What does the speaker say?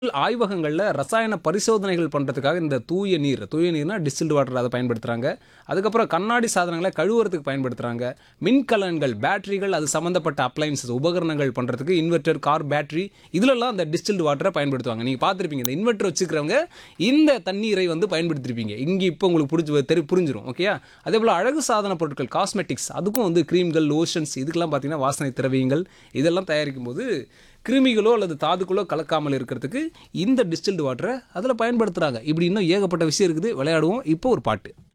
ஆய்வகங்களில் ரசாயன பரிசோதனைகள் பண்ணுறதுக்காக இந்த தூய நீர் தூய நீர்னா டிஸ்டில்டு வாட்டர் அதை பயன்படுத்துகிறாங்க அதுக்கப்புறம் கண்ணாடி சாதனங்களை கழுவுறதுக்கு பயன்படுத்துகிறாங்க மின்கலன்கள் பேட்டரிகள் அது சம்மந்தப்பட்ட அப்ளைன்சஸ் உபகரணங்கள் பண்ணுறதுக்கு இன்வெர்டர் கார் பேட்டரி இதிலெல்லாம் அந்த டிஸ்டில்டு வாட்டரை பயன்படுத்துவாங்க நீங்கள் பார்த்துருப்பீங்க இந்த இன்வெர்டர் வச்சுக்கிறவங்க இந்த தண்ணீரை வந்து பயன்படுத்திருப்பீங்க இங்கே இப்போ உங்களுக்கு பிடிச்சி தெரி புரிஞ்சிடும் ஓகேயா அதே போல் அழகு சாதன பொருட்கள் காஸ்மெட்டிக்ஸ் அதுக்கும் வந்து க்ரீம்கள் லோஷன்ஸ் இதுக்கெல்லாம் பார்த்தீங்கன்னா வாசனை திரவியங்கள் இதெல்லாம் தயாரிக்கும் போது கிருமிகளோ அல்லது தாதுக்களோ கலக்காமல் இருக்கிறதுக்கு இந்த டிஸ்டில்டு வாட்டரை அதில் பயன்படுத்துகிறாங்க இப்படி இன்னும் ஏகப்பட்ட விஷயம் இருக்குது விளையாடுவோம் இப்போ ஒரு பாட்டு